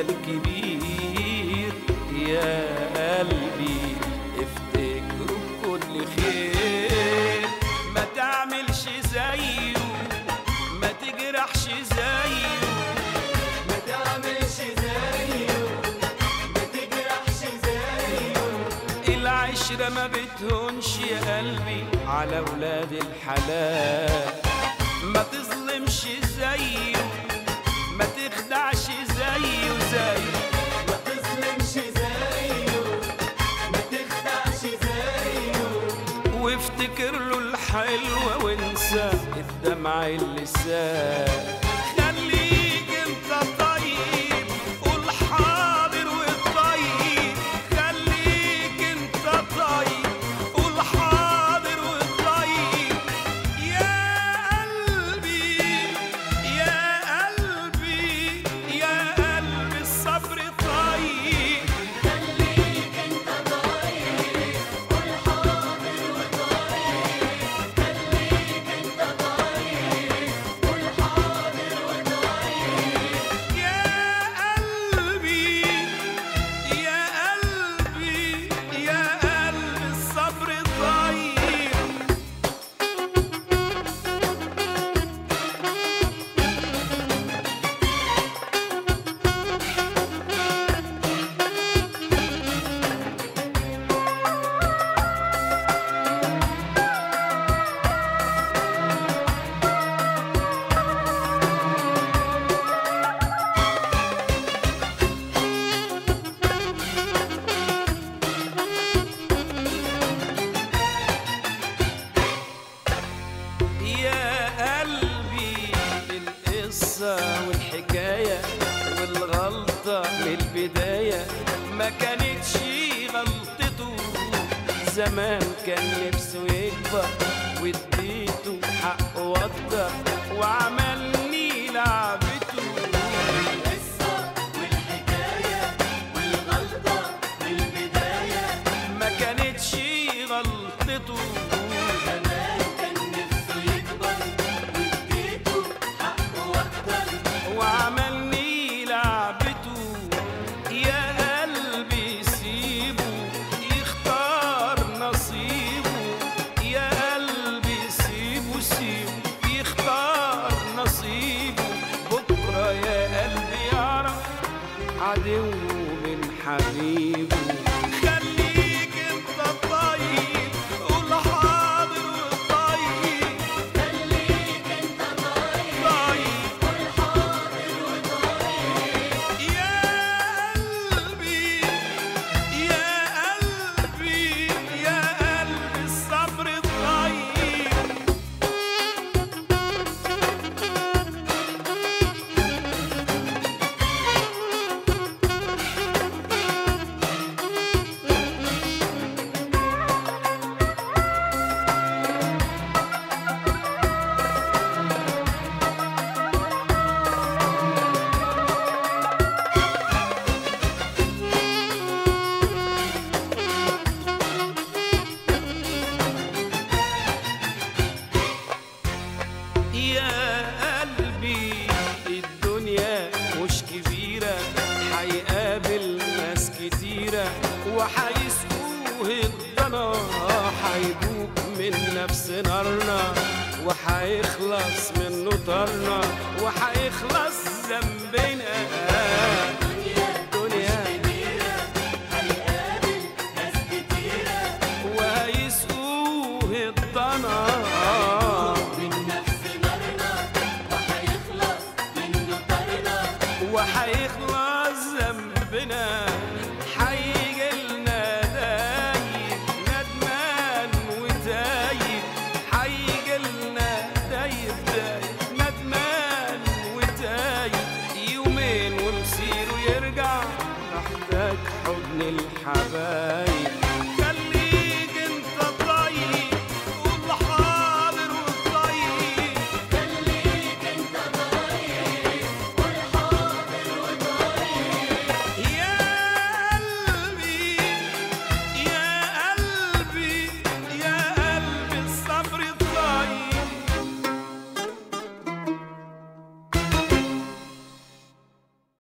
الكبير يا قلبي افتكره بكل خير ما تعملش زيه ما تجرحش زيه ما تعملش زيه ما تجرحش زيه العشرة ما بتهونش يا قلبي على ولاد الحلال ما تظلمش زيه ما تخدعش زيه زيه ما تظلمش زيه ما تخدعش زيه وافتكر له الحلوة وانسى الدمع اللي سال خليك انت طيب قول حاضر والطيب خليك انت طيب قول حاضر والطيب يا قلبي يا قلبي يا قلبي الصبر طيب خليك انت ضعيف قول حاضر وطيب خليك انت ضعيف قول حاضر وطيب يا قلبي يا قلبي يا قلبي الصبر طيب يا قلبي القصة والحكاية والغلطة من البداية ما كانتش غلطته زمان كان نفسه يكبر واديته حقه أكتر وعملني لعبته القصة والحكاية والغلطة من البداية ما كانتش غلطته زمان كان نفسه يكبر واديته حقه أكتر وعملني لعبته يا قلبي سيبه يختار نصيبه يا قلبي سيبه سيبه يختار نصيبه بكرة يا قلبي يعرف عدو من حبيبه خليك انت طيب قول حاضر وطيب خليك انت ضعيف طيب قول حاضر وطيب يا قلبي يا قلبي يا قلبي الصبر طيب يا قلبي الدنيا مش كبيرة حيقابل ناس كتيرة وحيسقوه الضنا حيدوق من نفس نارنا وحيخلص منه طرنا وحيخلص ذنبنا الدنيا هيقابل ناس كتيرة وهيسقوه الضنا من نفس نارنا وهيخلص منه طرنا وحيخلص